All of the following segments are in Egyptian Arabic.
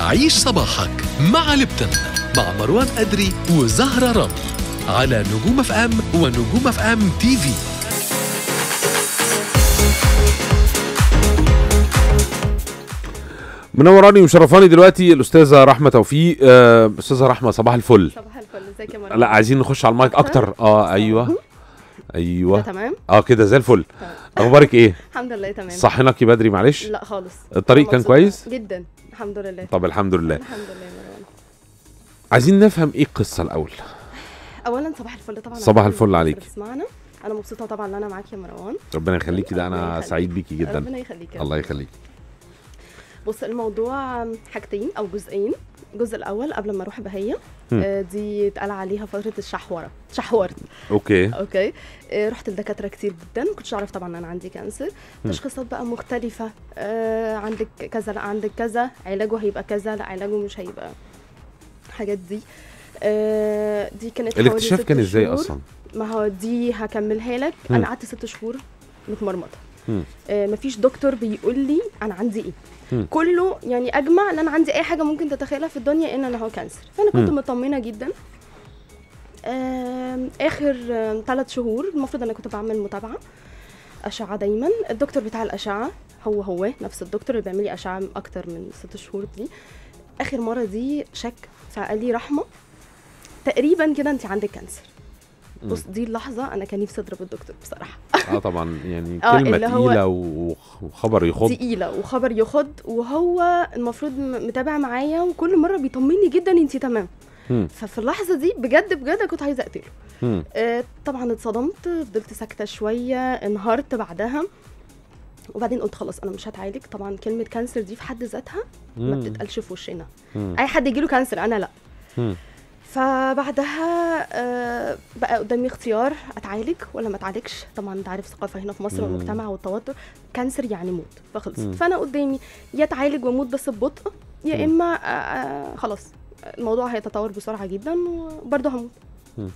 عيش صباحك مع لبتن مع مروان أدري وزهرة رامي على نجوم اف ام ونجوم اف ام تي في منوراني ومشرفاني دلوقتي الاستاذه رحمه توفيق آه، استاذه رحمه صباح الفل صباح الفل ازيك يا مروان لا عايزين نخش على المايك اكتر اه ايوه ده ايوه تمام اه كده زي الفل تمام. اخبارك ايه الحمد لله تمام صحيناكي بدري معلش لا خالص الطريق أنا كان مبسوطة كويس جدا الحمد لله طب الحمد لله الحمد لله يا مروان عايزين نفهم ايه القصه الاول اولا صباح الفل طبعا صباح على كل الفل الناس عليك. اللي بتسمعنا انا مبسوطه طبعا ان انا معاك يا مروان ربنا يخليكي ده ربنا انا يخليك. سعيد بيكي جدا ربنا يخليك يا الله يخليك بص الموضوع حاجتين او جزئين الجزء الاول قبل ما اروح بهيه هم. آه، دي اتقال عليها فتره الشحوره شحورت اوكي اوكي آه، رحت لدكاتره كتير جدا ما كنتش اعرف طبعا ان انا عندي كانسر هم. تشخيصات بقى مختلفه آه عندك كذا لا عندك كذا علاجه هيبقى كذا لا علاجه مش هيبقى الحاجات دي آه دي كانت حوالي الاكتشاف ست كان ازاي شهور. اصلا ما هو دي هكملها لك هم. انا قعدت ست شهور متمرمطه هم. آه مفيش دكتور بيقول لي انا عندي ايه هم. كله يعني اجمع ان انا عندي اي حاجه ممكن تتخيلها في الدنيا ان انا هو كانسر فانا كنت هم. مطمنه جدا آم، اخر ثلاث شهور المفروض انا كنت بعمل متابعه اشعه دايما الدكتور بتاع الاشعه هو هو نفس الدكتور اللي بيعمل لي اشعه اكتر من ست شهور دي اخر مره دي شك فقال لي رحمه تقريبا كده انت عندك كانسر مم. بص دي اللحظه انا كان نفسي اضرب الدكتور بصراحه اه طبعا يعني آه، كلمه اللي هو- تقيله وخ- وخبر يخض تقيله وخبر يخض وهو المفروض م- متابع معايا وكل مره بيطمني جدا انت تمام مم. ففي اللحظه دي بجد بجد كنت عايزه اقتله مم. آه، طبعا اتصدمت فضلت ساكته شويه انهارت بعدها وبعدين قلت خلاص انا مش هتعالج طبعا كلمه كانسر دي في حد ذاتها ما مم. بتتقالش في وشنا مم. اي حد يجيله كانسر انا لا مم. فبعدها آه، بقى قدامي اختيار اتعالج ولا ما اتعالجش طبعا انت عارف الثقافه هنا في مصر مم. والمجتمع والتوتر كانسر يعني موت فخلصت مم. فانا قدامي يا اتعالج واموت بس ببطء يا مم. اما آه، آه، خلاص الموضوع هيتطور بسرعه جدا وبرضه هموت مم.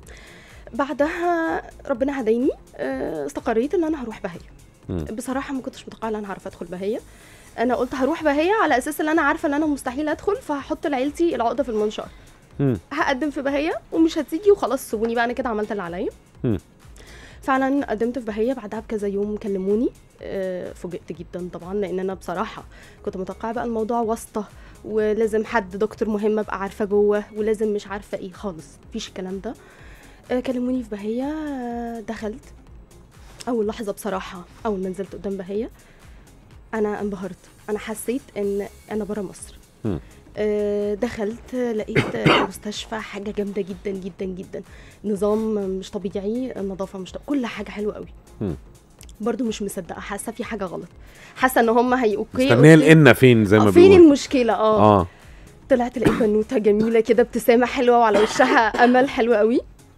بعدها ربنا هداني آه، استقريت ان انا هروح بهيه مم. بصراحه ما كنتش متوقعه ان انا هعرف ادخل بهيه انا قلت هروح بهيه على اساس ان انا عارفه ان انا مستحيل ادخل فهحط لعيلتي العقده في المنشار مم. هقدم في بهيه ومش هتيجي وخلاص سيبوني بقى انا كده عملت اللي عليا مم. فعلا قدمت في بهيه بعدها بكذا يوم كلموني آه، فوجئت جدا طبعا لان انا بصراحه كنت متوقعه بقى الموضوع واسطه ولازم حد دكتور مهم ابقى عارفه جوه ولازم مش عارفه ايه خالص مفيش الكلام ده آه، كلموني في بهيه آه، دخلت اول لحظه بصراحه اول ما نزلت قدام بهيه انا انبهرت انا حسيت ان انا بره مصر مم. آه، دخلت لقيت آه، مستشفى حاجه جامده جدا جدا جدا نظام مش طبيعي النظافه مش طبيعي. كل حاجه حلوه قوي مم. برضو مش مصدقه حاسه في حاجه غلط حاسه ان هم هي اوكي مستنيه أوكي. القنا فين زي ما آه، فين بيقولوا المشكله اه اه طلعت لقيت بنوته جميله كده ابتسامه حلوه وعلى وشها امل حلو قوي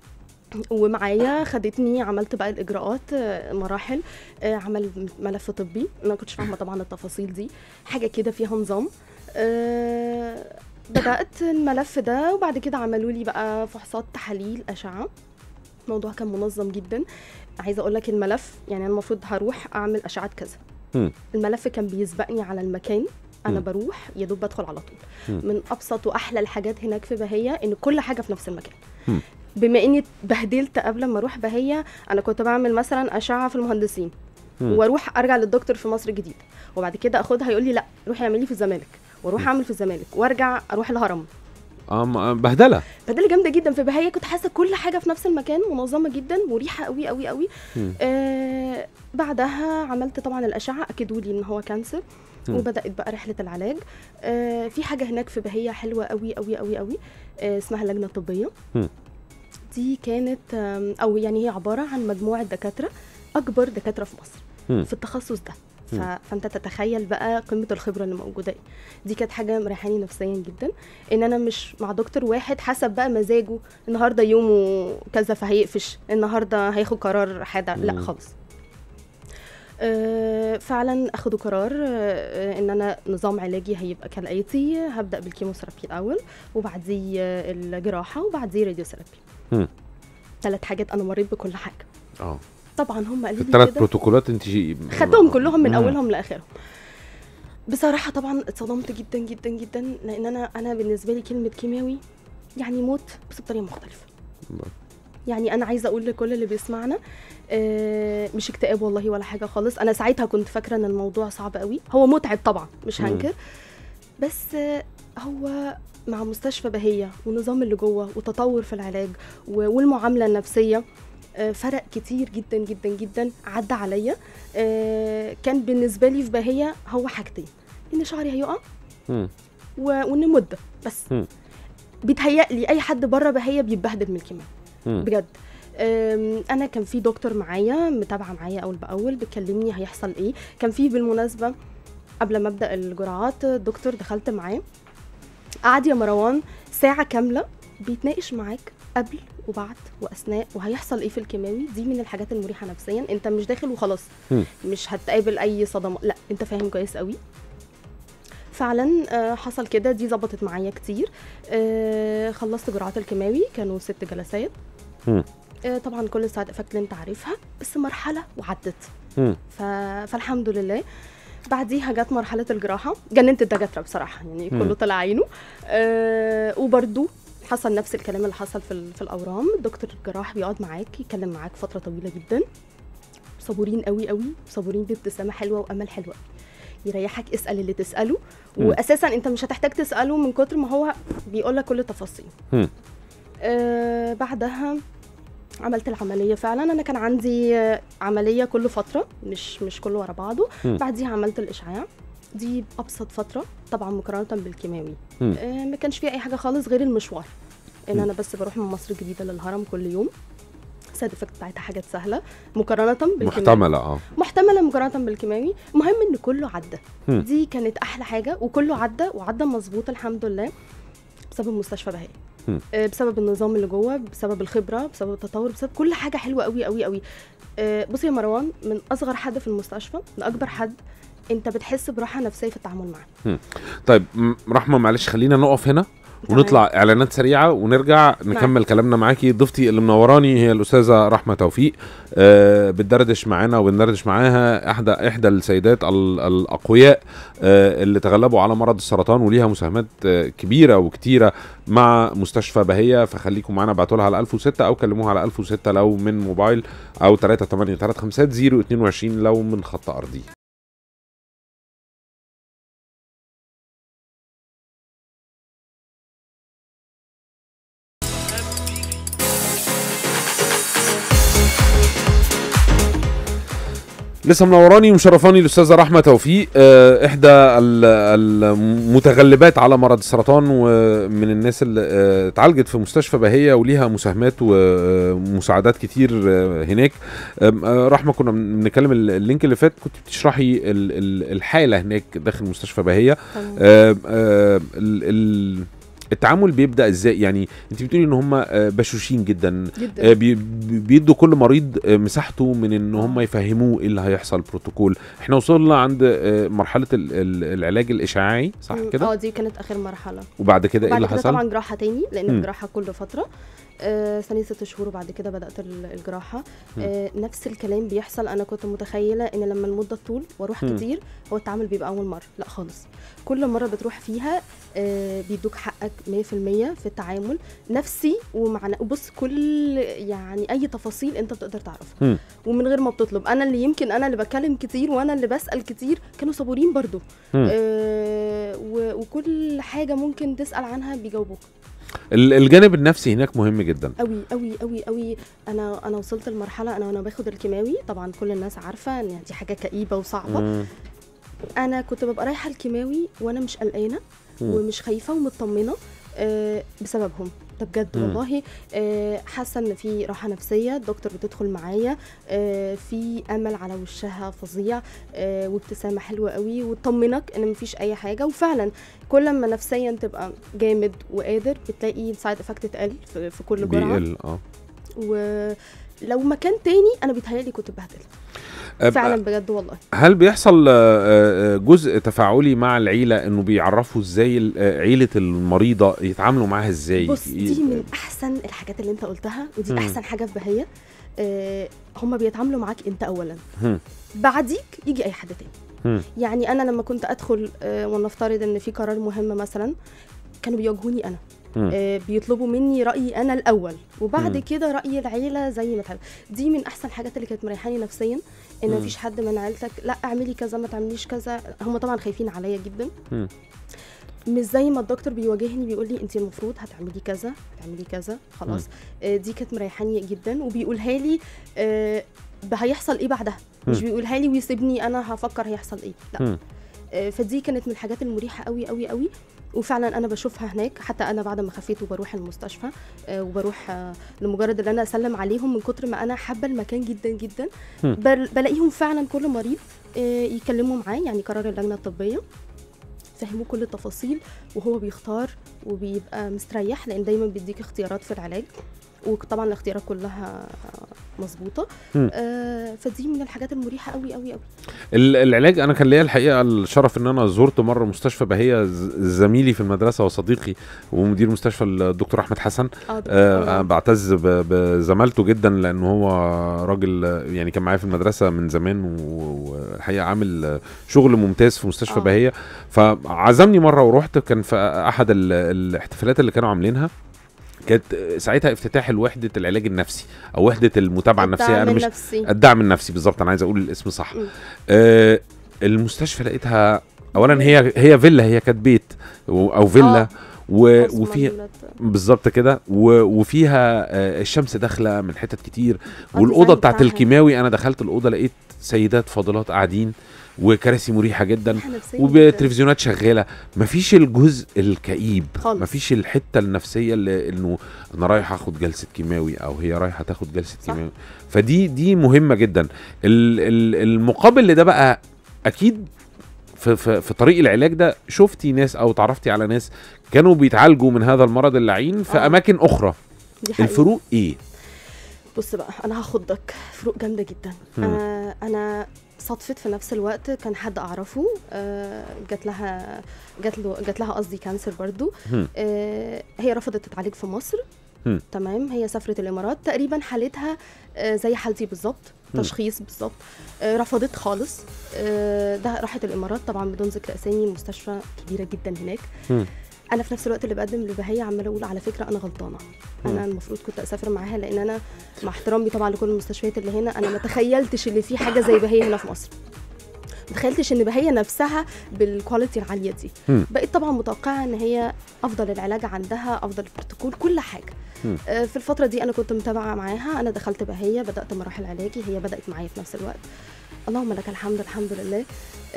ومعايا خدتني عملت بقى الاجراءات آه، مراحل آه، عمل ملف طبي انا ما كنتش فاهمه طبعا التفاصيل دي حاجه كده فيها نظام آه، بدات الملف ده وبعد كده عملوا لي بقى فحوصات تحاليل اشعه الموضوع كان منظم جدا عايزه اقول لك الملف يعني انا المفروض هروح اعمل اشعه كذا مم. الملف كان بيسبقني على المكان انا مم. بروح يا دوب بدخل على طول مم. من ابسط واحلى الحاجات هناك في بهيه ان كل حاجه في نفس المكان مم. بما اني اتبهدلت قبل ما اروح بهيه انا كنت بعمل مثلا اشعه في المهندسين مم. واروح ارجع للدكتور في مصر الجديده وبعد كده اخدها يقول لي لا روحي اعملي في الزمالك واروح اعمل في الزمالك وارجع اروح الهرم اه م- بهدله بدل جامده جدا في بهيه كنت حاسه كل حاجه في نفس المكان منظمه جدا مريحه قوي قوي قوي مم. آه بعدها عملت طبعا الاشعه اكدوا لي ان هو كانسر مم. وبدات بقى رحله العلاج آه في حاجه هناك في بهيه حلوه قوي قوي قوي قوي آه اسمها اللجنه الطبيه مم. دي كانت آم، او يعني هي عباره عن مجموعه دكاتره اكبر دكاتره في مصر مم. في التخصص ده ف... مم. فانت تتخيل بقى قمه الخبره اللي موجوده إيه. دي كانت حاجه مريحاني نفسيا جدا ان انا مش مع دكتور واحد حسب بقى مزاجه النهارده يومه كذا فهيقفش النهارده هياخد قرار حاجه لا مم. خالص آه، فعلا اخدوا قرار آه، ان انا نظام علاجي هيبقى كالاتي هبدا بالكيموثيرابي الاول وبعديه آه، الجراحه وبعديه راديوثيرابي مم. ثلاث حاجات انا مريت بكل حاجه اه طبعا هم قالوا لي الثلاث كده بروتوكولات انت شي... خدتهم كلهم من مم. اولهم لاخرهم بصراحه طبعا اتصدمت جدا جدا جدا لان انا انا بالنسبه لي كلمه كيماوي يعني موت بس بطريقه مختلفه يعني انا عايزه اقول لكل اللي بيسمعنا آه، مش اكتئاب والله ولا حاجه خالص انا ساعتها كنت فاكره ان الموضوع صعب قوي هو متعب طبعا مش مم. هنكر بس آه، هو مع مستشفى بهيه والنظام اللي جوه وتطور في العلاج و- والمعامله النفسيه آه، فرق كتير جدا جدا جدا عدى عليا آه، كان بالنسبه لي في بهيه هو حاجتين ان شعري هيقع مم. و- وان مده بس مم. بيتهيألي اي حد بره بهيه بيتبهدل من الكيماوي مم. بجد أم، انا كان في دكتور معايا متابعه معايا اول باول بتكلمني هيحصل ايه كان في بالمناسبه قبل ما ابدا الجرعات دكتور دخلت معاه قعد يا مروان ساعه كامله بيتناقش معاك قبل وبعد واثناء وهيحصل ايه في الكيماوي دي من الحاجات المريحه نفسيا انت مش داخل وخلاص مم. مش هتقابل اي صدمه لا انت فاهم كويس قوي فعلا آه، حصل كده دي ظبطت معايا كتير آه، خلصت جرعات الكيماوي كانوا ست جلسات مم. آه، طبعا كل السايد افكت اللي انت عارفها بس مرحله وعدت مم. ف... فالحمد لله بعديها جت مرحله الجراحه جننت الدكاتره بصراحه يعني مم. كله طلع عينه أه وبرده حصل نفس الكلام اللي حصل في, ال- في الاورام الدكتور الجراح بيقعد معاك يتكلم معاك فتره طويله جدا صبورين قوي قوي صبورين بابتسامه حلوه وامل حلوه يريحك اسال اللي تساله مم. واساسا انت مش هتحتاج تساله من كتر ما هو بيقول لك كل التفاصيل مم. آه بعدها عملت العملية فعلا أنا كان عندي آه، عملية كل فترة مش مش كله ورا بعضه مم. بعديها عملت الإشعاع دي أبسط فترة طبعا مقارنة بالكيماوي مم. آه ما كانش فيها أي حاجة خالص غير المشوار إن مم. أنا بس بروح من مصر الجديدة للهرم كل يوم السايد افكت بتاعتها حاجات سهلة مقارنة بالكيماوي محتمله اه محتمله مقارنه بالكيماوي المهم ان كله عدى مم. دي كانت احلى حاجه وكله عدى وعدى مظبوط الحمد لله بسبب مستشفى بهاء مم. آه، بسبب النظام اللي جوه بسبب الخبره بسبب التطور بسبب كل حاجه حلوه قوي قوي قوي آه، بصي يا مروان من اصغر حد في المستشفى لاكبر حد انت بتحس براحه نفسيه في التعامل معاه طيب م- رحمه معلش خلينا نقف هنا تمام. ونطلع اعلانات سريعه ونرجع نكمل كلامنا معاكي ضيفتي اللي منوراني هي الاستاذه رحمه توفيق آه بتدردش معانا وبندردش معاها احدى احدى السيدات ال- الاقوياء آه اللي تغلبوا على مرض السرطان وليها مساهمات آه كبيره وكتيره مع مستشفى بهيه فخليكم معانا ابعتوا لها على 1006 او كلموها على 1006 لو من موبايل او 3835 022 لو من خط ارضي لسه منوراني ومشرفاني الاستاذه رحمه توفيق آه، احدى ال- المتغلبات على مرض السرطان ومن الناس اللي آه، اتعالجت في مستشفى بهيه وليها مساهمات ومساعدات كتير آه، هناك آم، آه، رحمه كنا بنتكلم ال- اللينك اللي فات كنت بتشرحي ال- ال- الحاله هناك داخل مستشفى بهيه تمام. آه، آه، ال- ال- التعامل بيبدا ازاي يعني انت بتقولي ان هم آه، بشوشين جدا جدا آه، بي- بي- بيدوا كل مريض آه، مساحته من ان هم يفهموه ايه اللي هيحصل بروتوكول احنا وصلنا عند آه، مرحله ال- ال- العلاج الاشعاعي صح مم، كده اه دي كانت اخر مرحله وبعد كده ايه بعد اللي كده حصل طبعا جراحه تاني لان مم. الجراحه كل فتره آه ثانية ست شهور وبعد كده بدات ال- الجراحه آه نفس الكلام بيحصل انا كنت متخيله ان لما المده تطول واروح مم. كتير هو التعامل بيبقى اول مره لا خالص كل مره بتروح فيها آه بيدوك حقك 100% في التعامل نفسي ومعنى بص كل يعني اي تفاصيل انت بتقدر تعرفها مم. ومن غير ما بتطلب انا اللي يمكن انا اللي بتكلم كتير وانا اللي بسال كتير كانوا صبورين برضو مم. آه و- وكل حاجه ممكن تسال عنها بيجاوبوك ال- الجانب النفسي هناك مهم جدا قوي قوي قوي قوي انا انا وصلت لمرحله انا وانا باخد الكيماوي طبعا كل الناس عارفه ان دي حاجه كئيبه وصعبه مم. انا كنت ببقى رايحه الكيماوي وانا مش قلقانه مم. ومش خايفه ومطمنه آه، بسببهم ده بجد مم. والله آه، حاسه ان في راحه نفسيه الدكتور بتدخل معايا آه، في امل على وشها فظيع آه، وابتسامه حلوه قوي وتطمنك ان مفيش اي حاجه وفعلا كل ما نفسيا تبقى جامد وقادر بتلاقي السايد افكت اتقل في في كل جرعه بيقل اه ولو مكان تاني انا بيتهيألي كنت اتبهدلت أب- فعلا بجد والله هل بيحصل آه، آه، جزء تفاعلي مع العيله انه بيعرفوا ازاي ال- آه، عيله المريضه يتعاملوا معاها ازاي بص ي- دي من احسن الحاجات اللي انت قلتها ودي مم. احسن حاجه في بهيه آه هم بيتعاملوا معاك انت اولا مم. بعديك يجي اي حد تاني مم. يعني انا لما كنت ادخل آه، ولنفترض ان في قرار مهم مثلا كانوا بيواجهوني انا مم. آه، بيطلبوا مني رايي انا الاول وبعد مم. كده راي العيله زي ما تحب دي من احسن الحاجات اللي كانت مريحاني نفسيا ان مم. مفيش حد من عيلتك لا اعملي كذا ما تعمليش كذا هم طبعا خايفين عليا جدا مم. مش زي ما الدكتور بيواجهني بيقول لي انت المفروض هتعملي كذا هتعملي كذا خلاص آه، دي كانت مريحاني جدا وبيقولها لي آه، هيحصل ايه بعدها مش مم. بيقولها لي ويسيبني انا هفكر هيحصل ايه لا مم. آه، فدي كانت من الحاجات المريحه قوي قوي قوي وفعلا انا بشوفها هناك حتى انا بعد ما خفيت وبروح المستشفى آه، وبروح آه، لمجرد ان انا اسلم عليهم من كتر ما انا حابه المكان جدا جدا مم. بل- بلاقيهم فعلا كل مريض آه، يكلموا معاه يعني قرار اللجنه الطبيه فهموه كل التفاصيل وهو بيختار وبيبقى مستريح لان دايما بيديك اختيارات في العلاج وطبعا الاختيارات كلها مظبوطه مم. آه فدي من الحاجات المريحه قوي قوي قوي ال- العلاج انا كان ليا الحقيقه الشرف ان انا زرت مره مستشفى بهيه ز- زميلي في المدرسه وصديقي ومدير مستشفى الدكتور احمد حسن اه ده- آه آه. أنا بعتز ب- بزمالته جدا لان هو راجل آه، يعني كان معايا في المدرسه من زمان و- والحقيقه عامل آه، شغل ممتاز في مستشفى آه. بهيه فعزمني مره ورحت كان في احد ال- الاحتفالات اللي كانوا عاملينها كانت ساعتها افتتاح الوحده العلاج النفسي او وحده المتابعه النفسيه الدعم انا مش النفسي. الدعم النفسي بالظبط انا عايز اقول الاسم صح مم. آه المستشفى لقيتها اولا هي هي فيلا هي كانت بيت و- او فيلا آه. و- أصلاً وفيها دولت- بالظبط كده و- وفيها آه، الشمس داخله من حتت كتير آه، والاوضه الديزاين بتاعت بتاعها. الكيماوي انا دخلت الاوضه لقيت سيدات فاضلات قاعدين وكراسي مريحه جدا مريحة نفسياً جداً. وبتلفزيونات شغاله مفيش الجزء الكئيب خالص. مفيش الحته النفسيه اللي انه انا رايح اخد جلسه كيماوي او هي رايحه تاخد جلسه صح. كيماوي فدي دي مهمه جدا ال- ال- المقابل لده بقى اكيد في, في, في طريق العلاج ده شفتي ناس او تعرفتي على ناس كانوا بيتعالجوا من هذا المرض اللعين في آه. اماكن اخرى دي حقيقة. الفروق ايه بص بقى انا هاخدك فروق جامده جدا مم. آه انا صدفت في نفس الوقت كان حد اعرفه آه جات لها جات له جات لها قصدي كانسر برضو مم. آه هي رفضت تتعالج في مصر مم. تمام هي سافرت الامارات تقريبا حالتها آه زي حالتي بالظبط مم. تشخيص بالظبط آه رفضت خالص آه ده راحت الامارات طبعا بدون ذكر اسامي مستشفى كبيره جدا هناك مم. انا في نفس الوقت اللي بقدم لبهية عماله اقول على فكره انا غلطانه انا المفروض كنت اسافر معاها لان انا مع احترامي طبعا لكل المستشفيات اللي هنا انا ما تخيلتش ان في حاجه زي بهية هنا في مصر ما تخيلتش ان بهية نفسها بالكواليتي العاليه دي مم. بقيت طبعا متوقعه ان هي افضل العلاج عندها افضل البروتوكول كل حاجه مم. آه، في الفتره دي انا كنت متابعه معاها انا دخلت بهية بدات مراحل علاجي هي بدات معايا في نفس الوقت اللهم لك الحمد الحمد لله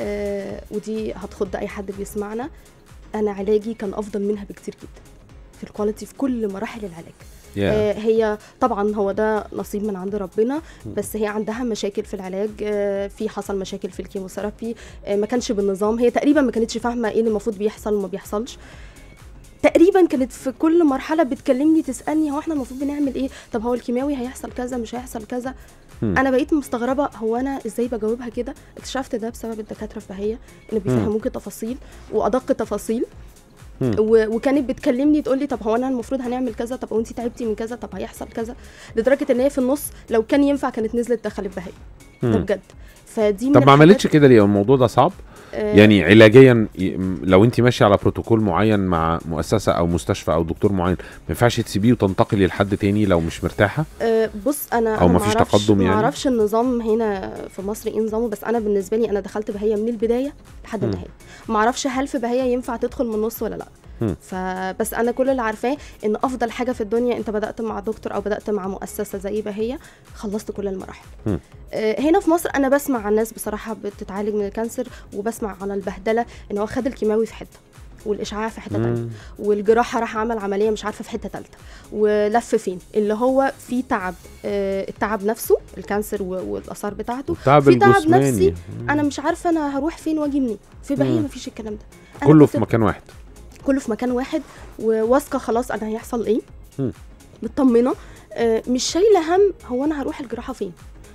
آه ودي هتخض اي حد بيسمعنا انا علاجي كان افضل منها بكتير جدا في الكواليتي في كل مراحل العلاج yeah. آه هي طبعا هو ده نصيب من عند ربنا بس هي عندها مشاكل في العلاج آه في حصل مشاكل في الكيموثيرابي آه ما كانش بالنظام هي تقريبا ما كانتش فاهمه ايه اللي المفروض بيحصل وما بيحصلش تقريبا كانت في كل مرحله بتكلمني تسالني هو احنا المفروض بنعمل ايه طب هو الكيماوي هيحصل كذا مش هيحصل كذا مم. انا بقيت مستغربه هو انا ازاي بجاوبها كده اكتشفت ده بسبب الدكاتره في بهيه ان بيفهموكي تفاصيل وادق تفاصيل مم. و- وكانت بتكلمني تقول لي طب هو انا المفروض هنعمل كذا طب وانت تعبتي من كذا طب هيحصل كذا لدرجه ان هي في النص لو كان ينفع كانت نزلت دخلت بهيه ده مم. بجد فدي من طب ما الحاجات- عملتش كده ليه الموضوع ده صعب آه، يعني علاجيا ي- م- لو انت ماشيه على بروتوكول معين مع مؤسسه او مستشفى او دكتور معين ما ينفعش تسيبيه وتنتقلي لحد تاني لو مش مرتاحه آه، بص انا أو أنا مفيش معرفش- تقدم يعني؟ معرفش النظام هنا في مصر ايه نظامه بس انا بالنسبه لي انا دخلت بهيه من البدايه لحد مم. النهايه معرفش هل في بهيه ينفع تدخل من النص ولا لا مم. فبس انا كل اللي عارفاه ان افضل حاجه في الدنيا انت بدات مع دكتور او بدات مع مؤسسه زي بهيه خلصت كل المراحل مم. آه، هنا في مصر انا بسمع عن ناس بصراحه بتتعالج من الكانسر وبسمع على البهدله ان هو خد الكيماوي في حته والاشعاع في حته تانية مم. والجراحه راح عمل عمليه مش عارفه في حته ثالثه ولف فين اللي هو في تعب آه، التعب نفسه الكانسر و- والاثار بتاعته التعب في تعب الجسماني نفسي مم. انا مش عارفه انا هروح فين واجي منين في بهيه مم. مفيش الكلام ده أنا كله كنت- في مكان واحد كله في مكان واحد وواثقه خلاص انا هيحصل ايه مم. مطمنه آه، مش شايله هم هو انا هروح الجراحه فين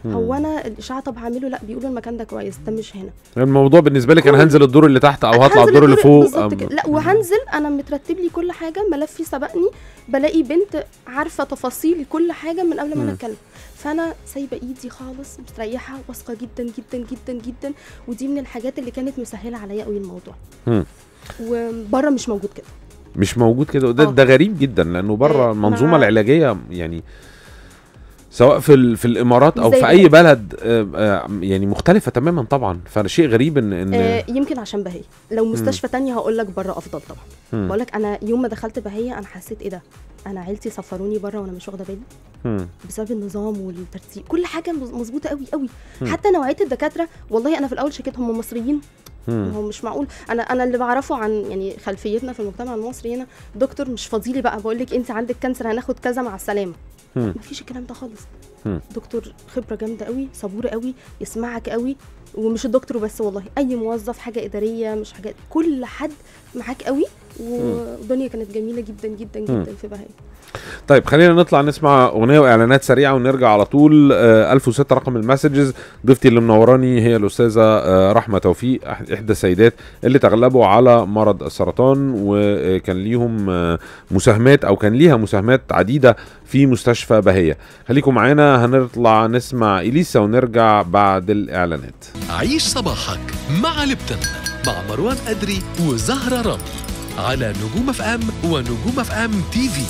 مم. هو انا الاشعه طب هعمله لا بيقولوا المكان ده كويس ده مش هنا الموضوع بالنسبه لك انا كل- هنزل الدور اللي تحت او هطلع هنزل الدور اللي فوق بالظبط أم- كده لا وهنزل انا مترتب لي كل حاجه ملفي سبقني بلاقي بنت عارفه تفاصيل كل حاجه من قبل ما مم. انا اتكلم فانا سايبه ايدي خالص مستريحه واثقه جدا جدا جدا جدا ودي من الحاجات اللي كانت مسهله عليا قوي الموضوع مم. وبره مش موجود كده مش موجود كده وده آه. ده غريب جدا لانه بره آه، المنظومه مع- العلاجيه يعني سواء في ال- في الامارات او زي في اي البلد. بلد آه، آه، يعني مختلفه تماما طبعا فشيء غريب ان ان آه يمكن عشان بهية لو مستشفى تانية هقول لك بره افضل طبعا مم. بقول لك انا يوم ما دخلت بهية انا حسيت ايه ده انا عيلتي سفروني بره وانا مش واخده بالي مم. بسبب النظام والترتيب كل حاجه مز- مظبوطه قوي قوي مم. حتى نوعيه الدكاتره والله انا في الاول شكيت هم مصريين ما مم. هو مش معقول انا انا اللي بعرفه عن يعني خلفيتنا في المجتمع المصري هنا دكتور مش فاضيلي بقى بقول لك انت عندك كانسر هناخد كذا مع السلامه مم. مفيش الكلام ده خالص مم. دكتور خبره جامده قوي صبور قوي يسمعك قوي ومش الدكتور بس والله اي موظف حاجه اداريه مش حاجات كل حد معاك قوي والدنيا كانت جميله جدا جدا جدا في بهاء طيب خلينا نطلع نسمع اغنيه واعلانات سريعه ونرجع على طول آه 1006 رقم المسجز ضيفتي اللي منوراني هي الاستاذه آه رحمه توفيق أح- احدى السيدات اللي تغلبوا على مرض السرطان وكان ليهم آه مساهمات او كان ليها مساهمات عديده في مستشفى بهيه خليكم معانا هنطلع نسمع اليسا ونرجع بعد الاعلانات عيش صباحك مع لبتن مع مروان أدري وزهرة رمل على نجوم اف ام ونجوم اف ام تي في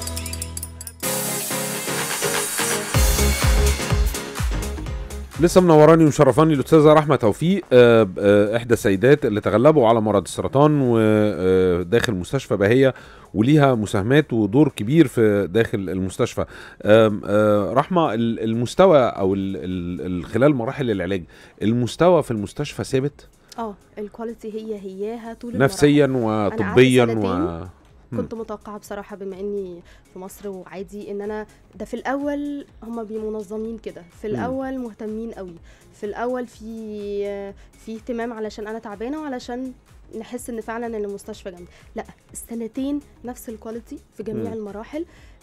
لسه منوراني ومشرفاني الاستاذه رحمه توفيق آه، آه، احدى السيدات اللي تغلبوا على مرض السرطان وداخل مستشفى بهيه وليها مساهمات ودور كبير في داخل المستشفى آم، آه، رحمه ال- المستوى او ال- ال- ال- خلال مراحل العلاج المستوى في المستشفى ثابت اه الكواليتي هي هياها طول المراحل. نفسيا قعدت وطبيا و سنتين مم. كنت متوقعه بصراحه بما اني في مصر وعادي ان انا ده في الاول هم بيبقوا منظمين كده في مم. الاول مهتمين قوي في الاول في في اهتمام علشان انا تعبانه وعلشان نحس ان فعلا ان المستشفى جنبي لا السنتين نفس الكواليتي في جميع مم. المراحل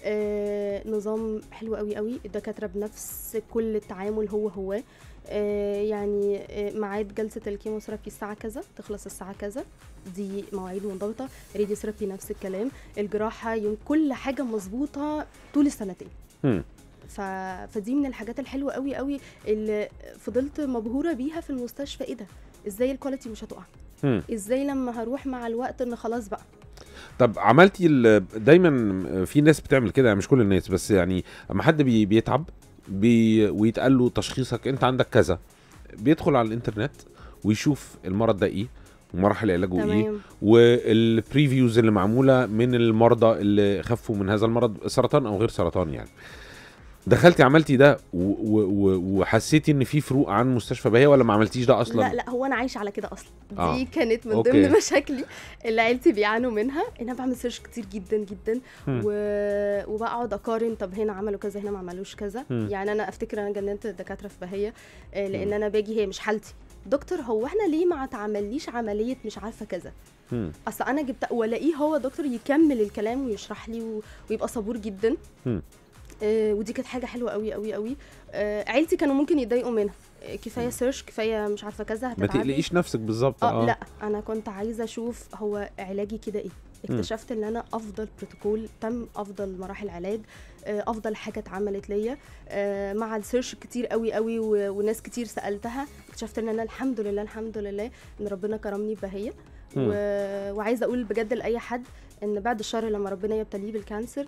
آه نظام حلو قوي قوي الدكاتره بنفس كل التعامل هو هو آه يعني آه ميعاد جلسه الكيموثيرابي الساعه كذا تخلص الساعه كذا دي مواعيد منضبطه راديو ثيرابي نفس الكلام الجراحه يوم كل حاجه مظبوطه طول السنتين مم. ف... فدي من الحاجات الحلوه قوي قوي اللي فضلت مبهوره بيها في المستشفى ايه ده ازاي الكواليتي مش هتقع مم. ازاي لما هروح مع الوقت ان خلاص بقى طب عملتي ال- دايما في ناس بتعمل كده يعني مش كل الناس بس يعني اما حد بي بيتعب بي ويتقال له تشخيصك انت عندك كذا بيدخل على الانترنت ويشوف المرض ده ايه ومراحل علاجه ايه تمام والبريفيوز اللي معموله من المرضى اللي خفوا من هذا المرض سرطان او غير سرطان يعني دخلتي عملتي ده و- و- و- وحسيتي ان في فروق عن مستشفى بهيه ولا ما عملتيش ده اصلا لا لا هو انا عايشه على كده اصلا دي آه. آه. كانت من أوكي. ضمن مشاكلي اللي عيلتي بيعانوا منها ان انا بعمل سيرش كتير جدا جدا مم. و... وبقعد اقارن طب هنا عملوا كذا هنا ما عملوش كذا مم. يعني انا افتكر انا جننت الدكاتره في بهيه آه، لان انا باجي هي مش حالتي دكتور هو احنا ليه ما اتعمليش عمليه مش عارفه كذا مم. اصل انا جبت والاقيه هو دكتور يكمل الكلام ويشرح لي و... ويبقى صبور جدا مم. آه ودي كانت حاجه حلوه قوي قوي قوي آه عيلتي كانوا ممكن يتضايقوا منها آه، كفايه سيرش كفايه مش عارفه كذا ما هتتعبي تقلقيش نفسك بالظبط اه لا انا كنت عايزه اشوف هو علاجي كده ايه مم. اكتشفت ان انا افضل بروتوكول تم افضل مراحل علاج آه، افضل حاجه اتعملت ليا آه، مع السيرش كتير قوي قوي و- وناس كتير سالتها اكتشفت ان انا الحمد لله الحمد لله ان ربنا كرمني بهيه مم. و... وعايزه اقول بجد لاي حد ان بعد الشر لما ربنا يبتليه بالكانسر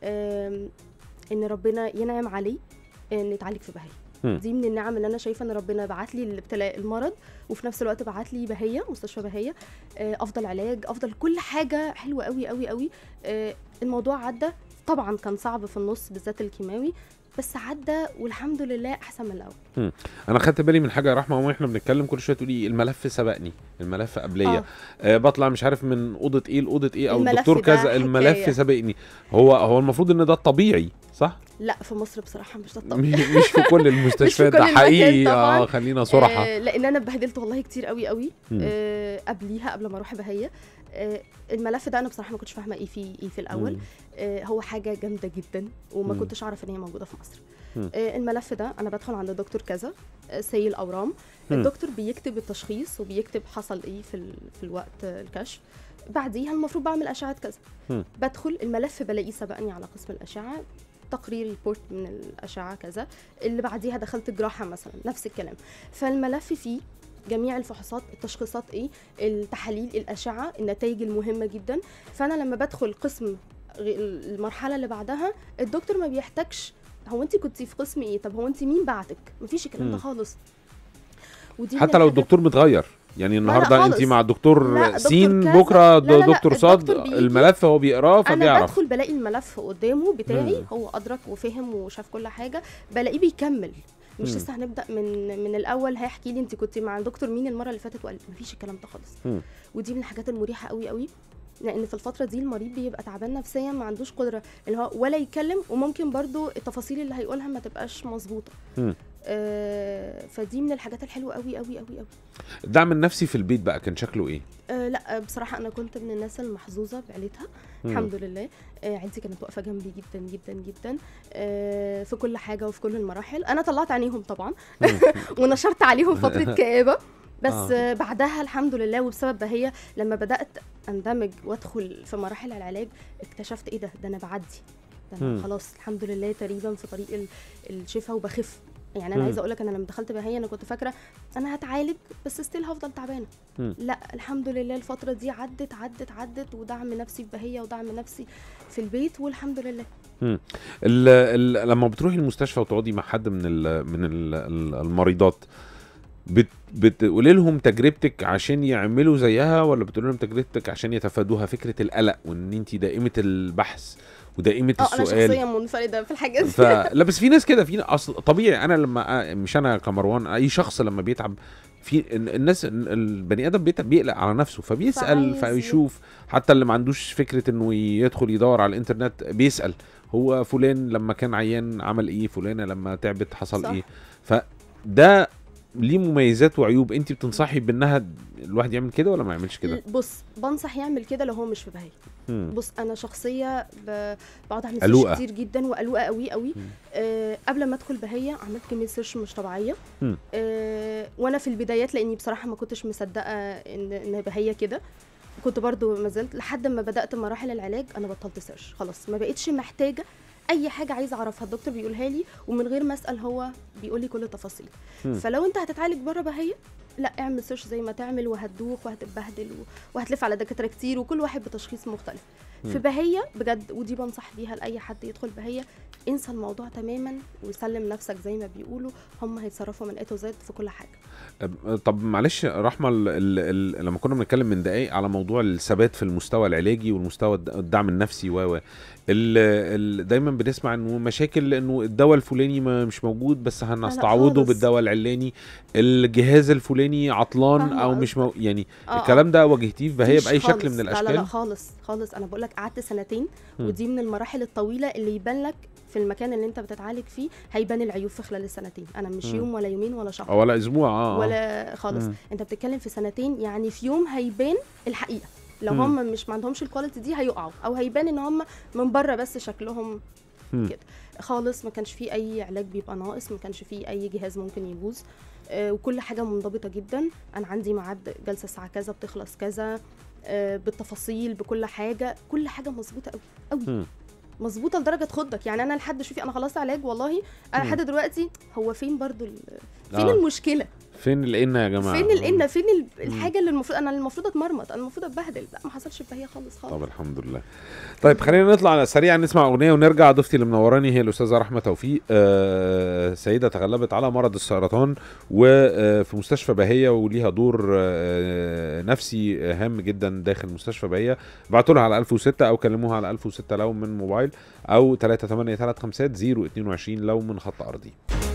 آم، ان ربنا ينعم عليه ان يتعالج في بهيه مم. دي من النعم اللي انا شايفه ان ربنا بعت لي الابتلاء المرض وفي نفس الوقت بعت لي بهيه مستشفى بهيه آه، افضل علاج افضل كل حاجه حلوه قوي قوي قوي آه، الموضوع عدى طبعا كان صعب في النص بالذات الكيماوي بس عدى والحمد لله احسن من الاول انا خدت بالي من حاجه يا رحمه واحنا بنتكلم كل شويه تقولي الملف سبقني الملف قبليه آه. آه. آه بطلع مش عارف من اوضه ايه لاوضه ايه او الملف الدكتور ده كذا الملف حكاية. سبقني هو هو المفروض ان ده الطبيعي صح لا في مصر بصراحه مش ده مش الطبيعي مش في كل المستشفيات كل ده المكان حقيقي طبعاً. اه خلينا صراحه آه لان انا اتبهدلت والله كتير قوي قوي مم. آه قبليها قبل ما اروح بهيه آه، الملف ده انا بصراحه ما كنتش فاهمه ايه فيه ايه في الاول مم. آه، هو حاجه جامده جدا وما مم. كنتش اعرف ان هي موجوده في مصر مم. آه، الملف ده انا بدخل عند دكتور كذا آه، سي الاورام مم. الدكتور بيكتب التشخيص وبيكتب حصل ايه في ال- في الوقت آه، الكشف بعديها المفروض بعمل اشعه كذا مم. بدخل الملف بلاقيه سبقني على قسم الاشعه تقرير ريبورت من الاشعه كذا اللي بعديها دخلت جراحه مثلا نفس الكلام فالملف فيه جميع الفحوصات التشخيصات ايه التحاليل الاشعه النتائج المهمه جدا فانا لما بدخل قسم غ- المرحله اللي بعدها الدكتور ما بيحتاجش هو انت كنتي في قسم ايه طب هو انت مين بعتك مفيش الكلام ده مم. خالص ودي من حتى لو الحاجات- الدكتور متغير يعني النهارده انت خالص. مع الدكتور لا، دكتور سين كذا. بكره لا، لا، لا، دكتور صاد الدكتور بيجي- الملف هو بيقراه انا فبيعرف بدخل بلاقي الملف قدامه بتاعي مم. هو ادرك وفهم وشاف كل حاجه بلاقيه بيكمل مش مم. لسه هنبدا من من الاول هيحكي لي انت كنت مع دكتور مين المره اللي فاتت وقال مفيش الكلام ده خالص مم. ودي من الحاجات المريحه قوي قوي لان في الفتره دي المريض بيبقى تعبان نفسيا ما عندوش قدره اللي هو ولا يتكلم وممكن برضو التفاصيل اللي هيقولها ما تبقاش مظبوطه مم. آه فدي من الحاجات الحلوه قوي قوي قوي قوي الدعم النفسي في البيت بقى كان شكله ايه آه لا بصراحة أنا كنت من الناس المحظوظة بعيلتها مم. الحمد لله آه عيلتي كانت واقفة جنبي جدا جدا جدا آه في كل حاجة وفي كل المراحل أنا طلعت عينيهم طبعا مم. ونشرت عليهم فترة كآبة بس آه. آه. بعدها الحمد لله وبسبب بهية لما بدأت أندمج وأدخل في مراحل العلاج اكتشفت إيه ده ده أنا بعدي ده مم. أنا خلاص الحمد لله تقريبا في طريق ال- الشفاء وبخف يعني مم. انا عايزه اقول لك انا لما دخلت بهية انا كنت فاكره انا هتعالج بس ستيل هفضل تعبانه مم. لا الحمد لله الفتره دي عدت عدت عدت ودعم نفسي في بهية ودعم نفسي في البيت والحمد لله ال ال لما بتروحي المستشفى وتقعدي مع حد من ال من ال المريضات بت بتقولي لهم تجربتك عشان يعملوا زيها ولا بتقولي لهم تجربتك عشان يتفادوها فكره القلق وان انت دائمه البحث ودائمه اه انا السؤال شخصيا منفرده في الحاجات دي فلا بس في ناس كده في اصل طبيعي انا لما مش انا كمروان اي شخص لما بيتعب في ال- الناس ال- البني ادم بيتعب بيقلق على نفسه فبيسال فعايز فيشوف حتى اللي ما عندوش فكره انه يدخل يدور على الانترنت بيسال هو فلان لما كان عيان عمل ايه فلانه لما تعبت حصل صح. ايه فده ليه مميزات وعيوب انت بتنصحي بانها الواحد يعمل كده ولا ما يعملش كده بص بنصح يعمل كده لو هو مش في بهية مم. بص انا شخصيه ب- بقعد اعمل قلوقة. سيرش كتير جدا وقلوقه قوي قوي مم. آه قبل ما ادخل بهية عملت كميه سيرش مش طبيعيه مم. آه وانا في البدايات لاني بصراحه ما كنتش مصدقه ان ان بهية كده كنت برضو ما زلت لحد ما بدات مراحل العلاج انا بطلت سيرش خلاص ما بقتش محتاجه اي حاجه عايزه اعرفها الدكتور بيقولها لي ومن غير ما اسال هو بيقول لي كل التفاصيل مم. فلو انت هتتعالج بره بهية لا اعمل سيرش زي ما تعمل وهتدوخ وهتتبهدل و- وهتلف على دكاتره كتير وكل واحد بتشخيص مختلف في مم. بهية بجد ودي بنصح بيها لاي حد يدخل بهية انسى الموضوع تماما وسلم نفسك زي ما بيقولوا هم هيتصرفوا من اي تو زد في كل حاجه أب- طب معلش رحمه ال ال ال لما كنا بنتكلم من دقايق على موضوع الثبات في المستوى العلاجي والمستوى الد- الدعم النفسي و و ال- ال- دايما بنسمع انه مشاكل انه الدواء الفلاني ما مش موجود بس هنستعوضه خالص. بالدواء العلاني الجهاز الفلاني عطلان فاهمة او مش مو قصدك. يعني آه، الكلام ده واجهتيه في بهية مفيش باي شكل خالص. من لا لا لا الاشكال خالص خالص انا بقول لك قعدت سنتين مم. ودي من المراحل الطويله اللي يبان لك في المكان اللي انت بتتعالج فيه هيبان العيوب في خلال السنتين انا مش مم. يوم ولا يومين ولا شهر أو ولا اسبوع اه ولا خالص مم. انت بتتكلم في سنتين يعني في يوم هيبان الحقيقه لو مم. هم مش ما عندهمش الكواليتي دي هيقعوا او هيبان ان هم من بره بس شكلهم مم. كده خالص ما كانش فيه اي علاج بيبقى ناقص ما كانش فيه اي جهاز ممكن يبوظ آه، وكل حاجه منضبطه جدا انا عندي ميعاد جلسه الساعه كذا بتخلص كذا آه، بالتفاصيل بكل حاجه كل حاجه مظبوطه قوي قوي مم. مظبوطه لدرجه تخضك يعني انا لحد شوفي انا خلصت علاج والله انا مم. لحد دلوقتي هو فين برضو ال- فين آه. المشكله فين القنا يا جماعه فين القنا فين ال- الحاجه اللي المفروض انا المفروض اتمرمط انا المفروض اتبهدل لا ما حصلش في هي خالص خالص طب الحمد لله طيب خلينا نطلع سريعا نسمع اغنيه ونرجع ضيفتي اللي منوراني هي الاستاذه رحمه توفيق آه سيده تغلبت على مرض السرطان وفي مستشفى بهيه وليها دور آه نفسي هام جدا داخل مستشفى بهيه ابعتوا لها على 1006 او كلموها على 1006 لو من موبايل او 38350 022 لو من خط ارضي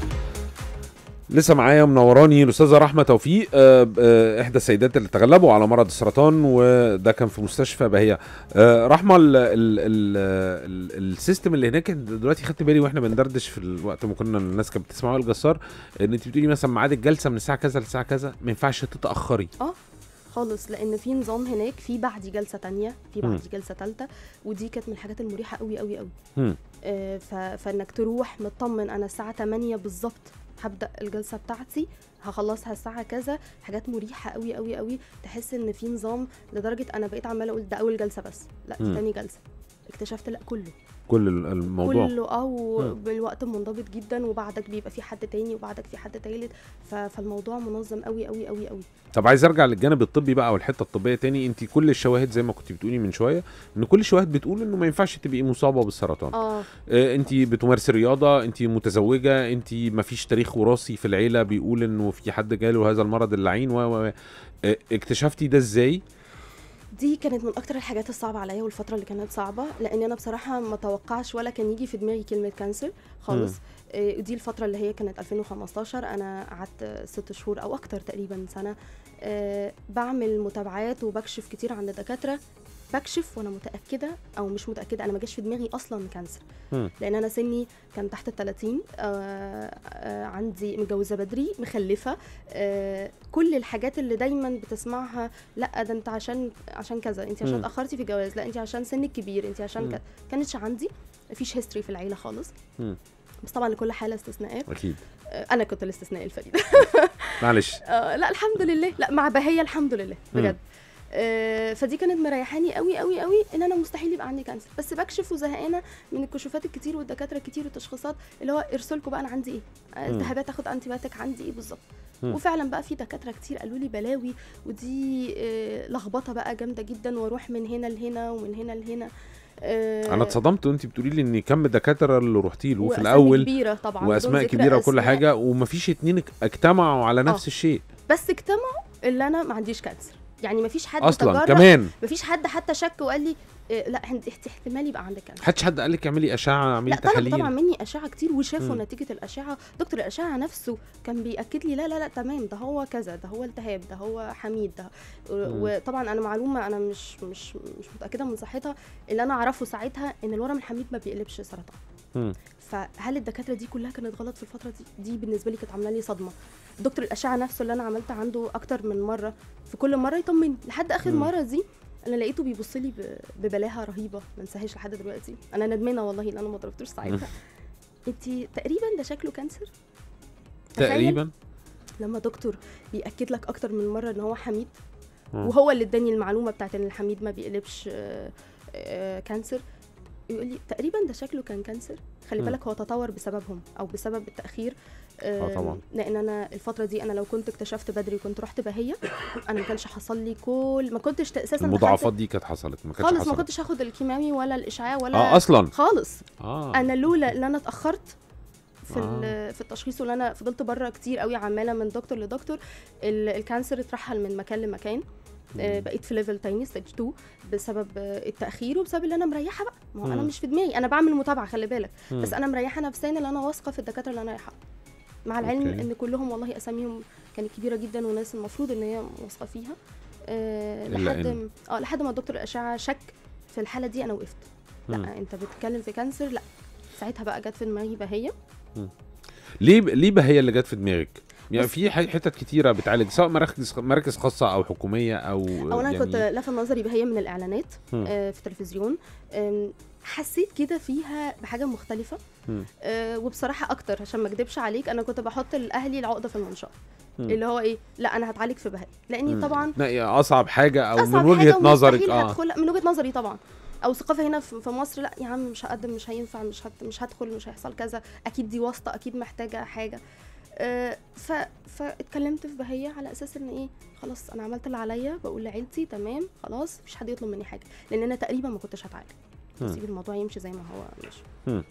لسه معايا منوراني الاستاذه رحمه توفيق آه، آه، احدى السيدات اللي تغلبوا على مرض السرطان وده كان في مستشفى بهيه آه، رحمه ال ال ال ال السيستم اللي هناك دلوقتي خدت بالي واحنا بندردش في الوقت ما كنا الناس كانت بتسمع وائل جسار ان انت بتقولي مثلا ميعاد الجلسه من الساعه كذا للساعه كذا ما ينفعش تتاخري اه خالص لان في نظام هناك في بعدي جلسه تانية في مم. بعدي جلسه ثالثه ودي كانت من الحاجات المريحه قوي قوي قوي مم. آه، ف... فانك تروح مطمن انا الساعه 8 بالظبط هبدا الجلسه بتاعتي هخلصها الساعه كذا حاجات مريحه قوي قوي قوي تحس ان في نظام لدرجه انا بقيت عماله اقول ده اول جلسه بس لا دي مم. تاني جلسه اكتشفت لا كله كل ال- الموضوع كله اه مم. وبالوقت منضبط جدا وبعدك بيبقى في حد تاني وبعدك في حد تالت ف... فالموضوع منظم قوي قوي قوي قوي طب عايز ارجع للجانب الطبي بقى والحته الطبيه تاني انت كل الشواهد زي ما كنت بتقولي من شويه ان كل الشواهد بتقول انه ما ينفعش تبقي مصابه بالسرطان اه آه انت بتمارسي رياضه انت متزوجه انت ما فيش تاريخ وراثي في العيله بيقول انه في حد جاله هذا المرض اللعين و و- آه، اكتشفتي ده ازاي دي كانت من اكتر الحاجات الصعبه عليا والفتره اللي كانت صعبه لان انا بصراحه ما توقعش ولا كان يجي في دماغي كلمه كانسر خالص آه، دي الفتره اللي هي كانت 2015 انا قعدت ست شهور او اكتر تقريبا سنه آه، بعمل متابعات وبكشف كتير عند دكاتره بكشف وانا متاكده او مش متاكده انا ما جاش في دماغي اصلا كانسر مم. لان انا سني كان تحت ال 30 آه آه عندي متجوزه بدري مخلفه آه كل الحاجات اللي دايما بتسمعها لا ده انت عشان عشان كذا انت عشان مم. اتاخرتي في الجواز لا انت عشان سنك كبير انت عشان مم. كذا كانتش عندي مفيش هيستوري في العيله خالص مم. بس طبعا لكل حاله استثناءات اكيد آه انا كنت الاستثناء الفريد معلش آه لا الحمد لله لا مع بهية الحمد لله مم. بجد آه فدي كانت مريحاني قوي قوي قوي ان انا مستحيل يبقى عندي كانسر بس بكشف وزهقانه من الكشوفات الكتير والدكاتره الكتير والتشخيصات اللي هو ارسلكوا بقى انا عندي ايه آه، مم. التهابات اخد انتي بايوتيك عندي ايه بالظبط مم. وفعلا بقى في دكاتره كتير قالوا لي بلاوي ودي آه لخبطه بقى جامده جدا واروح من هنا لهنا ومن هنا لهنا آه انا اتصدمت وانت بتقولي لي ان كم الدكاتره اللي رحتي له في وأسامي الاول كبيره طبعا بدون واسماء ذكر كبيره وكل أسماء. حاجه ومفيش اتنين اك- اجتمعوا على نفس آه. الشيء بس اجتمعوا اللي انا ما عنديش كانسر يعني ما فيش حد اصلا تجرب كمان مفيش حد حتى شك وقال لي إيه لا انت إحت- احتمال يبقى عندك كانسر حدش حد قال لك اعملي اشعه اعملي لا طلب تحاليل طبعا مني اشعه كتير وشافوا مم. نتيجه الاشعه دكتور الاشعه نفسه كان بياكد لي لا لا لا تمام ده هو كذا ده هو التهاب ده هو حميد ده و- وطبعا انا معلومه انا مش مش مش متاكده من صحتها اللي انا اعرفه ساعتها ان الورم الحميد ما بيقلبش سرطان مم. فهل الدكاتره دي كلها كانت غلط في الفتره دي دي بالنسبه لي كانت عامله لي صدمه دكتور الاشعه نفسه اللي انا عملت عنده اكتر من مره في كل مره يطمني لحد اخر مم. مره دي انا لقيته بيبص لي ب- ببلاهه رهيبه ما انساهاش لحد دلوقتي انا ندمانه والله ان انا ما ضربتوش ساعتها انت تقريبا ده شكله كانسر تخيل تقريبا لما دكتور بياكد لك اكتر من مره ان هو حميد مم. وهو اللي اداني المعلومه بتاعت ان الحميد ما بيقلبش آه، آه، كانسر يقول لي تقريبا ده شكله كان كانسر خلي مم. بالك هو تطور بسببهم او بسبب التاخير آه، آم، طبعا. لان انا الفتره دي انا لو كنت اكتشفت بدري وكنت رحت بهيه انا ما كانش حصل لي كل ما كنتش اساسا دخلت- المضاعفات دي كانت حصلت ما كانتش خالص ما حصلت كنتش هاخد الكيماوي ولا الاشعاع ولا اه اصلا خالص اه انا لولا ان انا اتاخرت في آه. آه. في التشخيص واللي انا فضلت بره كتير قوي عماله من دكتور لدكتور ال- الكانسر اترحل من مكان لمكان آه، مم. بقيت في ليفل تاني ستيج 2 بسبب آه، التاخير وبسبب اللي انا مريحه بقى ما هو انا مم. مش في دماغي انا بعمل متابعه خلي بالك مم. بس انا مريحه نفسيا اللي انا واثقه في الدكاتره اللي انا رايحه مع العلم أوكي. ان كلهم والله اساميهم كانت كبيره جدا وناس المفروض ان هي واثقه فيها آه إلا لحد إن- م- اه لحد ما دكتور الاشعه شك في الحاله دي انا وقفت مم. لا انت بتتكلم في كانسر لا ساعتها بقى جت في دماغي بهيه ليه ليه بقى هي اللي جت في دماغك يعني بص- في ح- حتت كتيره بتعالج سواء مراكز مراكز خاصه او حكوميه او او انا يعني كنت لفت نظري بهيه من الاعلانات مم. آه في التلفزيون آم، حسيت كده فيها بحاجه مختلفه مم. آه وبصراحه اكتر عشان ما اكدبش عليك انا كنت بحط لاهلي العقده في المنشار مم. اللي هو ايه لا انا هتعالج في بهيه لاني مم. طبعا لا يا اصعب حاجه او أصعب من وجهه حاجة نظرك ومستحيل اه هدخل من وجهه نظري طبعا او ثقافه هنا في في مصر لا يا عم مش هقدم مش هينفع مش هت مش هدخل مش هيحصل كذا اكيد دي واسطه اكيد محتاجه حاجه آه، ف فاتكلمت في بهيه على اساس ان ايه خلاص انا عملت اللي عليا بقول لعيلتي تمام خلاص مفيش حد يطلب مني حاجه لان انا تقريبا ما كنتش هتعالج مم. اسيب الموضوع يمشي زي ما هو ماشي مم.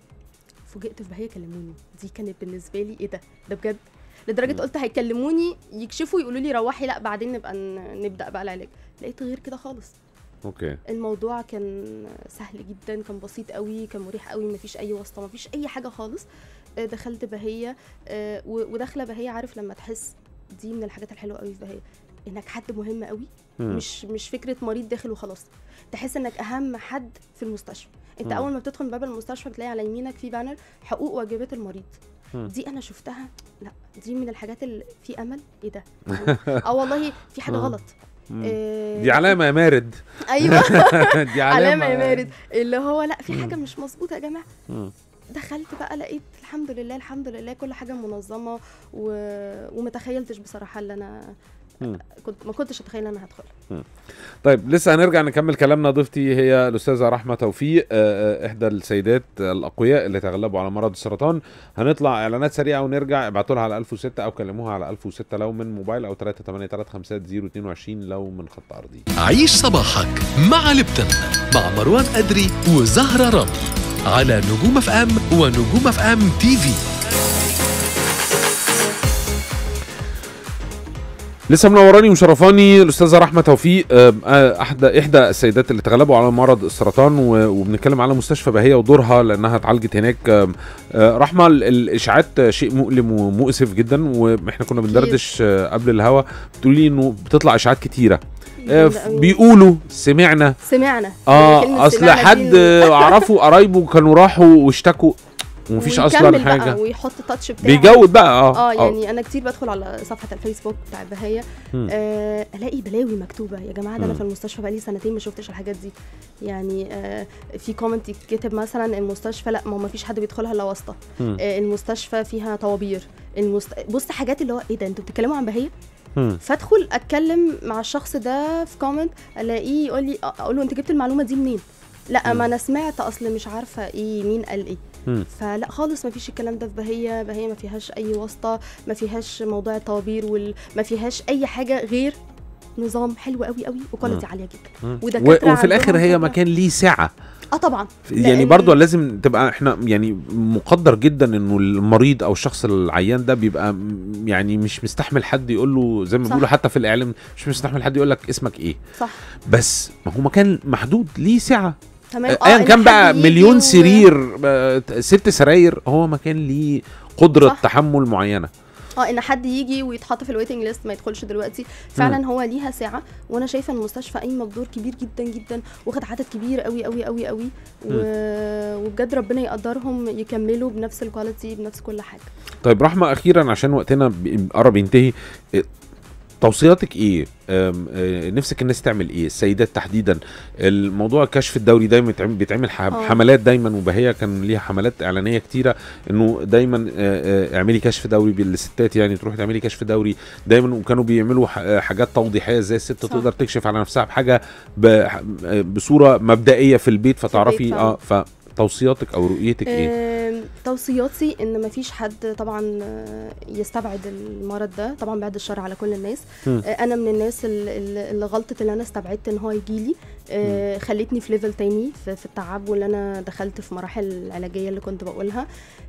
فوجئت في بهيه كلموني دي كانت بالنسبه لي ايه ده ده بجد لدرجه مم. قلت هيكلموني يكشفوا يقولوا لي روحي لا بعدين نبقى ن- نبدا بقى العلاج لقيت غير كده خالص اوكي الموضوع كان سهل جدا كان بسيط قوي كان مريح قوي مفيش اي واسطه مفيش اي حاجه خالص آه، دخلت بهيه آه، و- وداخله بهيه عارف لما تحس دي من الحاجات الحلوه قوي في بهيه انك حد مهم قوي مم. مش مش فكره مريض داخل وخلاص تحس انك اهم حد في المستشفى انت مم. اول ما بتدخل من باب المستشفى بتلاقي على يمينك في بانر حقوق واجبات المريض مم. دي انا شفتها لا دي من الحاجات اللي في امل ايه ده اه والله في حاجه آه. غلط مم. آه، دي علامه يا مارد ايوه دي علامه يا مارد اللي هو لا في حاجه مش مظبوطه يا جماعه مم. دخلت بقى لقيت الحمد لله الحمد لله كل حاجه منظمه و... ومتخيلتش بصراحه اللي انا مم. كنت ما كنتش اتخيل ان انا هدخل طيب لسه هنرجع نكمل كلامنا ضيفتي هي الاستاذه رحمه توفيق آه، آه، احدى السيدات الاقوياء اللي تغلبوا على مرض السرطان هنطلع اعلانات سريعه ونرجع ابعتوا لها على 1006 او كلموها على 1006 لو من موبايل او 3835022 لو من خط ارضي عيش صباحك مع لبتن مع مروان أدري وزهرة رمي على نجوم اف ام ونجوم اف ام تي في لسه منوراني ومشرفاني الاستاذه رحمه توفيق آه، آه، احدى احدى السيدات اللي تغلبوا على مرض السرطان و- وبنتكلم على مستشفى بهيه ودورها لانها اتعالجت هناك آم، آه، رحمه ال- الاشاعات شيء مؤلم ومؤسف جدا واحنا كنا بندردش آه، قبل الهوا بتقولي انه بتطلع اشاعات كتيره آه، جامدة قوي. بيقولوا سمعنا سمعنا اه كلمة اصل سمعنا دي حد ال- اعرفه قرايبه كانوا راحوا واشتكوا ومفيش اصلا ويكمل حاجه بقى ويحط التاتش بتاعه بيجود بقى اه اه يعني انا كتير بدخل على صفحه الفيسبوك بتاع بهيه مم. آه الاقي بلاوي مكتوبه يا جماعه ده انا مم. في المستشفى بقالي سنتين ما شفتش الحاجات دي يعني آه في كومنت يتكتب مثلا المستشفى لا ما هو ما فيش حد بيدخلها الا واسطه مم. آه المستشفى فيها طوابير المست... بص حاجات اللي هو ايه ده انتوا بتتكلموا عن بهيه مم. فادخل اتكلم مع الشخص ده في كومنت الاقيه يقول لي اقول له انت جبت المعلومه دي منين لا مم. ما انا سمعت اصل مش عارفه ايه مين قال ايه مم. فلا خالص ما فيش الكلام ده في بهيه بهيه ما فيهاش اي واسطه ما فيهاش موضوع الطوابير وال... ما فيهاش اي حاجه غير نظام حلو قوي قوي وكواليتي عاليه جدا مم. ودكاترة و- وفي الاخر عندهم هي خبرة. مكان ليه سعه اه طبعا يعني لأن- برضو لازم تبقى احنا يعني مقدر جدا انه المريض او الشخص العيان ده بيبقى م- يعني مش مستحمل حد يقول له زي ما صح. بيقولوا حتى في الاعلام مش مستحمل حد يقول لك اسمك ايه صح بس ما هو مكان محدود ليه سعه تمام ايا إن كان حد بقى يجي مليون و- سرير آه، ست سراير هو مكان ليه قدره صح. تحمل معينه اه ان حد يجي ويتحط في الويتنج ليست ما يدخلش دلوقتي فعلا هو ليها ساعه وانا شايفه ان المستشفى قايمه بدور كبير جدا جدا واخد عدد كبير قوي قوي قوي قوي و... وبجد ربنا يقدرهم يكملوا بنفس الكواليتي بنفس كل حاجه طيب رحمه اخيرا عشان وقتنا ب- قرب ينتهي إيه، توصياتك ايه أم، آه، نفسك الناس تعمل ايه السيدات تحديدا الموضوع الكشف الدوري دايما بيتعمل- بيتعمل ح- آه. حملات دايما وبهيه كان ليها حملات اعلانيه كتيره انه دايما آه، آه، اعملي كشف دوري بالستات يعني تروحي تعملي كشف دوري دايما وكانوا بيعملوا ح- آه، حاجات توضيحيه ازاي الست صح. تقدر تكشف على نفسها بحاجه ب- آه، بصوره مبدئيه في البيت فتعرفي فعلا. اه فتوصياتك او رؤيتك ايه آم، توصياتي ان مفيش حد طبعا آه، يستبعد المرض ده طبعا بعد الشر على كل الناس مم. آه، انا من الناس ال- ال- اللي غلطت اللي انا استبعدت ان هو يجيلي آه، خلتني في ليفل تاني في, في التعب واللي انا دخلت في مراحل العلاجيه اللي كنت بقولها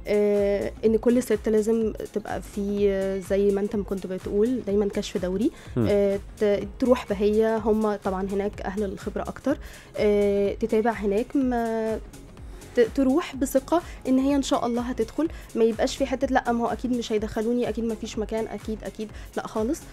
آه، ان كل ست لازم تبقى في آه، زي ما انت كنت بتقول دايما كشف دوري مم. آه، ت- تروح بهيه هم طبعا هناك اهل الخبره اكتر آه، تتابع هناك ما ت- تروح بثقه ان هي ان شاء الله هتدخل ما يبقاش في حته لا ما هو اكيد مش هيدخلوني اكيد ما فيش مكان اكيد اكيد لا خالص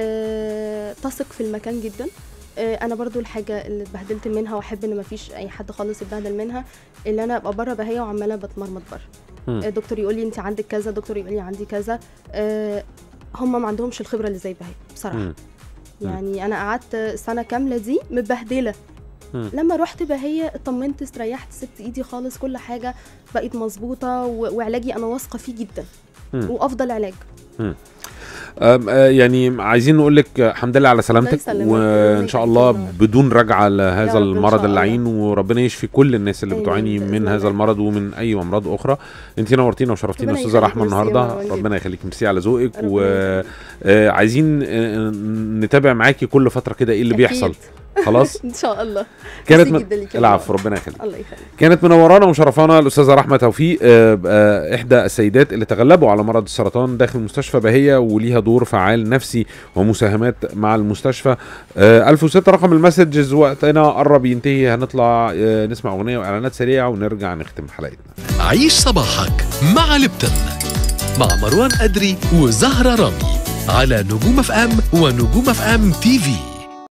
أه تثق في المكان جدا أه انا برضو الحاجه اللي اتبهدلت منها واحب ان ما فيش اي حد خالص يتبهدل منها اللي انا ابقى بره بهيه وعماله بتمرمط بره مم. آه، دكتور يقول لي انت عندك كذا دكتور يقول لي عندي كذا أه هم ما عندهمش الخبره اللي زي بهيه بصراحه مم. مم. يعني انا قعدت سنه كامله دي متبهدله مم. لما رحت بهية اطمنت استريحت سبت ايدي خالص كل حاجه بقت مظبوطه و- وعلاجي انا واثقه فيه جدا مم. وافضل علاج أم، آه، يعني عايزين نقول لك آه، الحمد لله على سلامتك يسلمك. وان ربنا شاء يخليك الله يا رب. بدون رجعه يا لهذا رب إن المرض شاء اللعين وربنا يشفي كل الناس اللي آمين بتعاني بإذن من هذا الله. المرض ومن اي امراض اخرى انت نورتينا وشرفتينا ربنا استاذه يخليك، رحمه ميرسي يا النهارده مروان ربنا يخليك ميرسي على ذوقك ربنا يخليك. وعايزين نتابع معاكي كل فتره كده ايه اللي أكيد. بيحصل خلاص ان شاء الله كانت ميرسي من... جدا ليك يا العفو مروان. ربنا يخليك الله يخليك كانت منورانا ومشرفانا الاستاذه رحمه توفيق آه، آه، احدى السيدات اللي تغلبوا على مرض السرطان داخل مستشفى بهيه وليها دور فعال نفسي ومساهمات مع المستشفى آه، 1006 رقم المسجز وقتنا قرب ينتهي هنطلع آه، نسمع اغنيه واعلانات سريعه ونرجع نختم حلقتنا عيش صباحك مع لبتن مع مروان أدري وزهرة رمي على نجوم اف ام ونجوم اف ام تي في